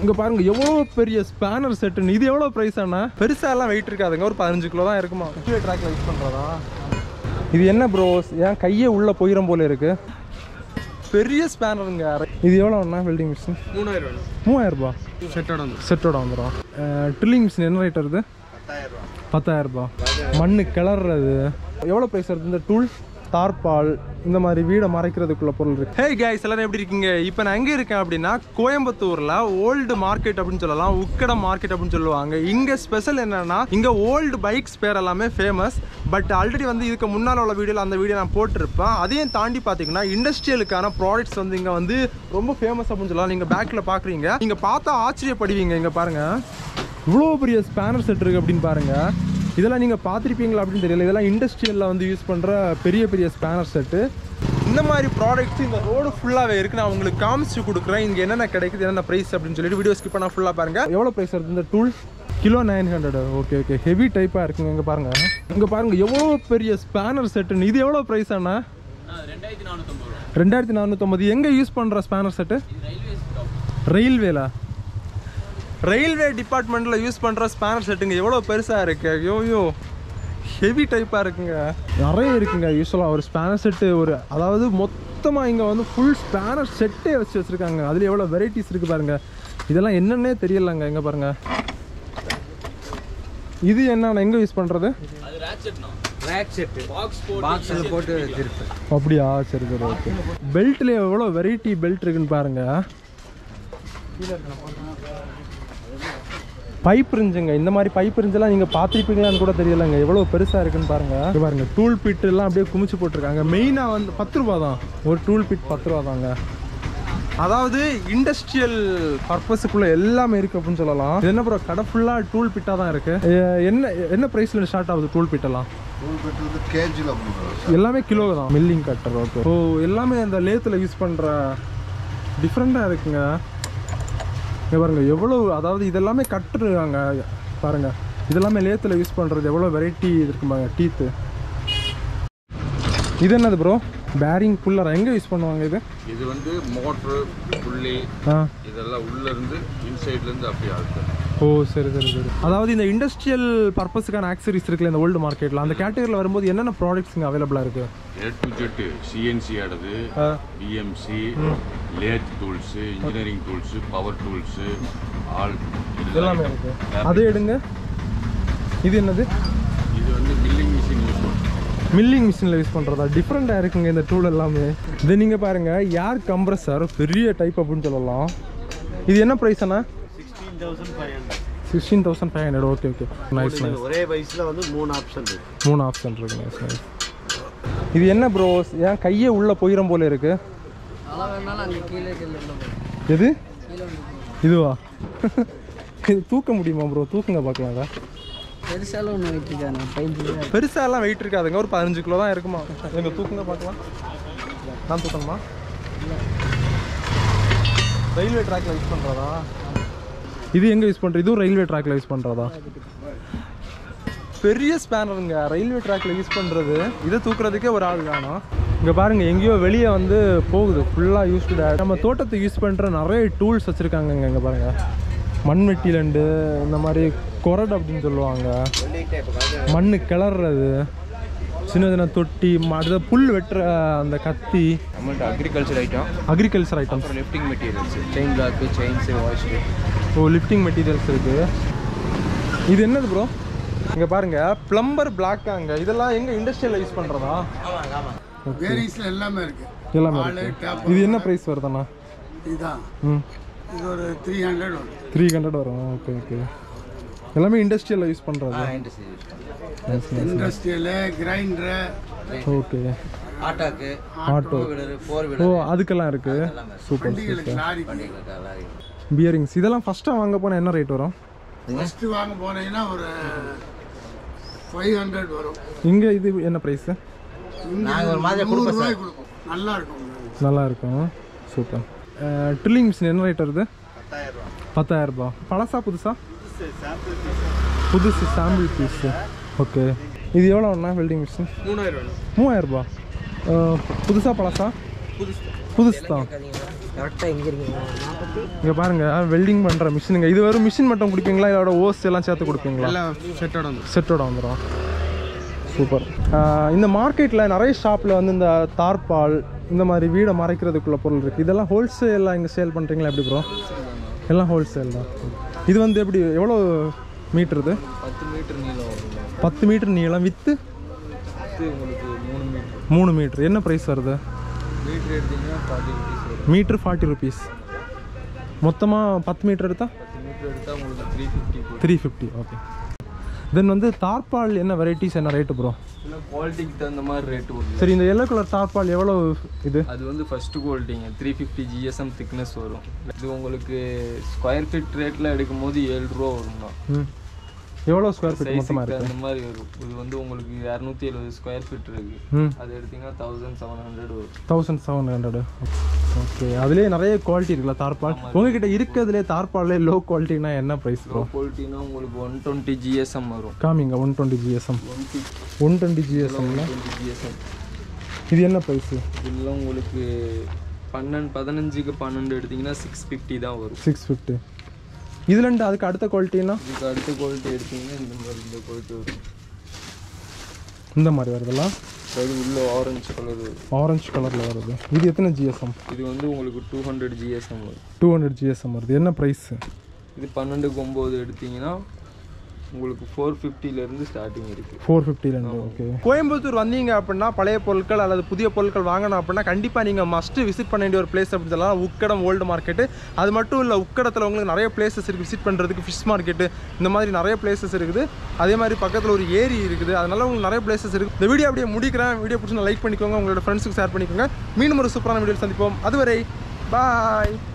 இங்க பாருங்க எவ்வளோ பெரிய ஸ்பேனர் செட்டுன்னு இது எவ்வளோ ப்ரைஸ் அண்ணா பெருசா எல்லாம் வெயிட் இருக்காதுங்க ஒரு பதினஞ்சு கிலோ தான் இருக்குமா ட்ராக்ல யூஸ் பண்றதா இது என்ன ப்ரோஸ் ஏன் கையே உள்ள போயிடும் போல இருக்கு பெரிய ஸ்பேனருங்க இது எவ்வளோ அண்ணா வெல்டிங் மிஷின் மூணாயிரம் ரூபா மூவாயிரம் ரூபாய் செட்டோட வந்து செட்டோட வந்துடும் ட்ரில்லிங் மிஷின் என்ன ரேட் வருது பத்தாயிரம் ரூபாய் மண்ணு கிளறது எவ்வளோ ப்ரைஸ் வருது இந்த டூல் தார்பால் இந்த மாதிரி வீடை மறைக்கிறதுக்குள்ள பொருள் இருக்கு ஹே கைஸ் எல்லாரும் எப்படி இருக்கீங்க இப்போ நான் எங்கே இருக்கேன் அப்படின்னா கோயம்புத்தூரில் ஓல்டு மார்க்கெட் அப்படின்னு சொல்லலாம் உக்கடம் மார்க்கெட் அப்படின்னு சொல்லுவாங்க இங்கே ஸ்பெஷல் என்னன்னா இங்கே ஓல்டு பைக்ஸ் பேர் எல்லாமே ஃபேமஸ் பட் ஆல்ரெடி வந்து இதுக்கு முன்னால் உள்ள வீடியோவில் அந்த வீடியோ நான் போட்டிருப்பேன் அதையும் தாண்டி பார்த்தீங்கன்னா இண்டஸ்ட்ரியலுக்கான ப்ராடக்ட்ஸ் வந்து இங்கே வந்து ரொம்ப ஃபேமஸ் அப்படின்னு சொல்லலாம் நீங்கள் பேக்கில் பார்க்குறீங்க நீங்கள் பார்த்தா ஆச்சரியப்படுவீங்க இங்கே பாருங்கள் இவ்வளோ பெரிய ஸ்பேனர் செட் இருக்குது அப்படின்னு பாருங்கள் இதெல்லாம் நீங்கள் பார்த்துருப்பீங்களா அப்படின்னு தெரியல இதெல்லாம் இண்டஸ்ட்ரியலில் வந்து யூஸ் பண்ணுற பெரிய பெரிய ஸ்பேனர் செட்டு இந்த மாதிரி ப்ராடக்ட்ஸ் இந்த ரோடு ஃபுல்லாகவே இருக்குது நான் உங்களுக்கு காமிச்சு கொடுக்குறேன் இங்கே என்னென்ன கிடைக்குது என்னென்ன ப்ரைஸ் அப்படின்னு சொல்லிட்டு வீடியோ ஸ்கிப் பண்ணால் ஃபுல்லாக பாருங்கள் எவ்வளோ ப்ரைஸ் வருது இந்த tool kilo nine hundred okay okay heavy டைப்பாக இருக்குங்க இங்கே பாருங்கள் இங்கே பாருங்கள் எவ்வளோ பெரிய ஸ்பேனர் செட்டுன்னு இது எவ்வளோ ப்ரைஸ் அண்ணா ரெண்டாயிரத்தி நானூற்றம்பது எங்கே யூஸ் பண்ணுற ஸ்பேனர் செட்டு ரயில்வேல ரயில்வே டிபார்ட்மெண்ட்டில் யூஸ் பண்ணுற ஸ்பேனர் செட்டுங்க எவ்வளோ பெருசாக இருக்கு ஐயோ ஐயோ ஹெவி டைப்பாக இருக்குங்க நிறைய இருக்குங்க யூஸ்வலாக ஒரு ஸ்பேனர் செட்டு ஒரு அதாவது மொத்தமாக இங்கே வந்து ஃபுல் ஸ்பேனர் செட்டே வச்சு வச்சுருக்காங்க அதில் எவ்வளோ வெரைட்டிஸ் இருக்குது பாருங்க இதெல்லாம் என்னன்னே தெரியலங்க எங்கே பாருங்க இது என்ன எங்கே யூஸ் பண்ணுறது ரேக் செட்டு பாக்ஸில் போட்டு வச்சிருப்பேன் அப்படியா சரி சரி ஓகே பெல்ட்ல எவ்வளோ வெரைட்டி பெல்ட் இருக்குன்னு பாருங்க பைப் இருந்துச்சுங்க இந்த மாதிரி பைப் இருந்துச்சுலாம் நீங்கள் பார்த்துருப்பீங்களான்னு கூட தெரியலங்க எவ்வளோ பெருசாக இருக்குன்னு பாருங்க இங்க பாருங்க டூல் பிட் எல்லாம் அப்படியே குமிச்சு போட்டிருக்காங்க மெயினாக வந்து பத்து ரூபா தான் ஒரு டூல் பிட் பத்து ரூபா தாங்க அதாவது இண்டஸ்ட்ரியல் பர்பஸுக்குள்ள எல்லாமே இருக்கு அப்படின்னு சொல்லலாம் இது என்ன ப்ரோ கடை ஃபுல்லாக டூல் பிட்டாக தான் இருக்கு எ- என்ன என்ன ப்ரைஸில் ஸ்டார்ட் ஆகுது டூல் பிட்டெல்லாம் நூறு பெட் வந்து கேஜியில் பண்ணுறோம் எல்லாமே கிலோ தான் மில்லிங் கட்டர் ஓகே ஓ எல்லாமே அந்த லேத்தில் யூஸ் பண்ணுற டிஃப்ரெண்ட்டாக இருக்குங்க இங்க பாருங்க எவ்வளோ அதாவது இதெல்லாமே கட்டுருக்காங்க பாருங்க இதெல்லாமே லேத்தில் யூஸ் பண்ணுறது எவ்வளோ வெரைட்டி இருக்கு பாருங்க டீத்து இது என்னது ப்ரோ பேரிங் புல்லர் எங்கே யூஸ் பண்ணுவாங்க இது இது வந்து மோட்ரு புள்ளி ஆ இதெல்லாம் உள்ள இருந்து இன்சைட்ல இருந்து அப்படியே அழுத்தம் ஓ சரி சரி சரி அதாவது இந்த இண்டஸ்ட்ரியல் பர்பஸுக்கான ஆக்சரிஸ் இருக்குல்ல இந்த ஓல்டு மார்க்கெட்டில் அந்த கேட்டகரியில் வரும்போது என்னென்ன ப்ராடக்ட்ஸ் இங்கே அவைலபிளாக இருக்குது ஏ டு ஜெட் சிஎன்சி ஆடுது PMC lathe tools engineering tools power tools all எல்லாமே இருக்கு அதை எடுங்க இது என்னது இது வந்து மில்லிங் மிஷின் யூஸ் பண்ணுறோம் மில்லிங் மிஷினில் யூஸ் பண்ணுறதா டிஃப்ரெண்ட்டாக இருக்குங்க இந்த டூல் எல்லாமே இது நீங்கள் பாருங்கள் ஏர் கம்ப்ரஸர் பெரிய டைப் அப்படின்னு சொல்லலாம் இது என்ன ப்ரைஸ் அண்ணா sixteen thousand five hundred okay okay nice nice ஒரே வயசில் வந்து மூணு ஆப்ஷன் இருக்கு மூணு ஆப்ஷன் இருக்கு நைஸ் நைஸ் இது என்ன ப்ரோஸ் ஏன் கையே உள்ளே போயிடும் போல இருக்கு எது இதுவா இது தூக்க முடியுமா ப்ரோ தூக்குங்க பார்க்கலாம் அதை பெருசாலும் ஒன்று வச்சுருக்காங்க பதினஞ்சு பெருசா எல்லாம் வெயிட் இருக்காதுங்க ஒரு பதினஞ்சு கிலோ தான் இருக்குமா எங்க தூக்குங்க பார்க்கலாம் நான் தூக்கணுமா ரயில்வே ட்ராக்ல யூஸ் பண்றதா இது எங்க யூஸ் பண்றது இதுவும் ரயில்வே ட்ராக்ல யூஸ் பண்றதா பெரிய ஸ்பேனருங்க ரயில்வே ட்ராக்ல யூஸ் பண்றது இதை தூக்குறதுக்கே ஒரு ஆள் வேணும் இங்க பாருங்க எங்கேயோ வெளியே வந்து போகுது ஃபுல்லா யூஸ்டு நம்ம தோட்டத்துக்கு யூஸ் பண்ற நிறைய டூல்ஸ் வச்சிருக்காங்க இங்க பாருங்க மண்வெட்டிலண்டு இந்த மாதிரி கொரடு அப்படின்னு சொல்லுவாங்க மண்ணு கிளறது சின்ன சின்ன தொட்டி ம- அடுத்த புல் வெட்டுற அந்த கத்தி நம்மள்ட்ட அக்ரிகல்ச்சர் ஐட்டம் அக்ரிகல்ச்சர் ஐட்டம்ஸ் அப்புறம் lifting materials chain block chains வாஷ் ஓ லிஃப்டிங் மெட்டீரியல்ஸ் இருக்கு இது என்னது ப்ரோ இங்க பாருங்க பிளம்பர் பிளாக்காங்க இதெல்லாம் எங்க இண்டஸ்ட்ரியல்ல யூஸ் பண்றதா வேரிங்ஸில் எல்லாமே இருக்கு எல்லாமே ஆளு, இருக்கு tap இது என்ன ப்ரைஸ் வருதுண்ணா இதுதான் ம் இது ஒரு த்ரீ ஹண்ட்ரட் வரும் த்ரீ ஹண்ட்ரட் வரும் ஓகே ஓகே எல்லாமே இண்டஸ்ட்ரியல்ல யூஸ் பண்றது இண்டஸ்ட்ரியலு கிரைண்டரு ஓகே ஆட்டாக்கு ஆட்டோ வீலரு ஃபோர் ஓ அதுக்கெல்லாம் இருக்கு சூப்பர் வண்டிகளுக்கு லாரி பியரிங்ஸ் இதெல்லாம் ஃபர்ஸ்ட்டாக வாங்க போனால் என்ன ரேட் வரும் ஃபஸ்ட்டு வாங்க போனீங்கன்னா ஒரு ஃபைவ் ஹண்ட்ரட் வரும் இங்கே இது என்ன ப்ரைஸு நாங்கள் ஒரு மாதிரி நூறு ரூபாய் கொடுப்போம் நல்லா இருக்கும் நல்லா இருக்கும் சூப்பர் ட்ரில்லிங் மிஷின் என்ன ரேட் வருது பத்தாயிரம் ரூபாய் பழசா புதுசா புதுசு சாம்பிள் பீஸு ஓகே இது எவ்வளோண்ணா வெல்டிங் மிஷின் மூணாயிரம் ரூபா மூவாயிரம் ரூபாய் புதுசா பழசா புதுசு தான் கரெக்டாக எங்கே இருக்கீங்க நாற்பத்தி இங்கே பாருங்க வெல்டிங் பண்ணுற மிஷினுங்க இது வெறும் மிஷின் மட்டும் கொடுப்பீங்களா இதோட ஓஸ் எல்லாம் சேர்த்து கொடுப்பீங்களா எல்லாம் செட்டோட வந்து செட்டோட வந்துடும் சூப்பர் இந்த மார்க்கெட்டில் நிறைய ஷாப்பில் வந்து இந்த தார்பால் இந்த மாதிரி வீடை மறைக்கிறதுக்குள்ள பொருள் இருக்குது இதெல்லாம் ஹோல்சேலாக இங்கே சேல் பண்ணுறீங்களா எப்படி ப்ரோ எல்லாம் ஹோல்சேல் தான் இது வந்து எப்படி எவ்வளோ மீட்டர் இது பத்து மீட்டர் நீளம் வருங்க பத்து மீட்டர் நீளம் வித்து இது உங்களுக்கு மூணு மீட்டர் மூணு மீட்டர் என்ன ப்ரைஸ் வருது மீட்டர் எடுத்தீங்கன்னா ஃபார்ட்டி ருபீஸ் வரும் மீட்ரு ஃபார்ட்டி ருபீஸ் மொத்தமாக பத்து மீட்டர் எடுத்தால் பத்து மீட்டர் எடுத்தால் உங்களுக்கு த்ரீ ஃபிஃப்டி போகும் த்ரீ ஃபிஃப்டி ஓகே தென் வந்து தார்பால் என்ன வெரைட்டிஸ் என்ன ரேட்டு ப்ரோ இல்லை குவாலிட்டிக்கு தகுந்த மாதிரி ரேட்டு வரும் சரி இந்த எல்லோ கலர் தார்பால் எவ்வளோ இது அது வந்து ஃபர்ஸ்ட் குவாலிட்டிங்க த்ரீ ஃபிஃப்டி ஜிஎஸ்எம் திக்னஸ் வரும் இது உங்களுக்கு ஸ்கொயர் ஃபீட் ரேட்டில் எடுக்கும் போது ஏழு ரூபா வரும்ண்ணா ம் எவ்வளோ ஸ்கொயர் ஃபீட் மொத்தமாக சைஸுக்கு இருக்குது அந்த மாதிரி வரும் இது வந்து உங்களுக்கு இரநூத்தி எழுபது ஸ்கொயர் ஃபீட் இருக்கு ம் அது எடுத்தீங்கன்னா தௌசண்ட் செவன் ஹண்ட்ரட் வரும் தௌசண்ட் செவன் ஹண்ட்ரடு ஓகே அதுலேயே நிறைய குவாலிட்டி இருக்குல்ல தார்பால் உங்ககிட்ட இருக்கிறதுலே தார்பால்லே லோ குவாலிட்டினா என்ன ப்ரைஸ் ப்ரோ குவாலிட்டினா உங்களுக்கு ஒன் டுவெண்ட்டி ஜிஎஸ்எம் வரும் காமிங்க one twenty GSM one fifty one twenty ஜிஎஸ்எம்ல டுவெண்ட்டி ஜிஎஸ்எம் இது என்ன ப்ரைஸு இதெல்லாம் உங்களுக்கு பன்னெண்டு பதினஞ்சுக்கு பன்னெண்டு எடுத்தீங்கன்னா சிக்ஸ் ஃபிஃப்டி தான் வரும் சிக்ஸ் ஃபிஃப்டி இதுலண்டு அதுக்கு அடுத்த குவாலிட்டினா இதுக்கு அடுத்த குவாலிட்டி எடுத்தீங்கன்னா இந்த மாதிரி இந்த குவாலிட்டி வரும் இந்த மாதிரி வருதெல்லாம் அது உள்ள ஆரஞ்சு கலர் வரும் ஆரஞ்சு கலரில் வருது இது எத்தனை ஜிஎஸ்எம் இது வந்து உங்களுக்கு டூ ஹண்ட்ரட் ஜிஎஸ்எம் வரும் டூ ஹண்ட்ரட் ஜிஎஸ்எம் வருது என்ன ப்ரைஸு இது பன்னெண்டுக்கு ஒம்பது எடுத்தீங்கன்னா உங்களுக்கு ஃபோர் ஃபிஃப்டிலேருந்து ஸ்டார்டிங் இருக்குது ஃபோர் ஃபிஃப்டிலேருந்து ஓகே கோயம்புத்தூர் வந்தீங்க அப்படின்னா பழைய பொருட்கள் அல்லது புதிய பொருட்கள் வாங்கணும் அப்படின்னா கண்டிப்பாக நீங்கள் மஸ்ட்டு விசிட் பண்ண வேண்டிய ஒரு பிளேஸ் அப்படின்னு சொல்லலாம் உக்கடம் ஓல்டு மார்க்கெட்டு அது மட்டும் இல்லை உக்கடத்தில் உங்களுக்கு நிறைய பிளேசஸ் இருக்குது விசிட் பண்ணுறதுக்கு ஃபிஷ் மார்க்கெட்டு இந்த மாதிரி நிறைய பிளேசஸ் இருக்குது அதே மாதிரி பக்கத்தில் ஒரு ஏரி இருக்குது அதனால உங்களுக்கு நிறைய பிளேசஸ் இருக்குது இந்த வீடியோ அப்படியே முடிக்கிறேன் வீடியோ பிடிச்சி லைக் பண்ணிக்கோங்க உங்களோட ஃப்ரெண்ட்ஸுக்கு ஷேர் பண்ணிக்கோங்க மீண்டும் ஒரு சூப்பரான வீடியோ சந்திப்போம் அதுவரை பாய்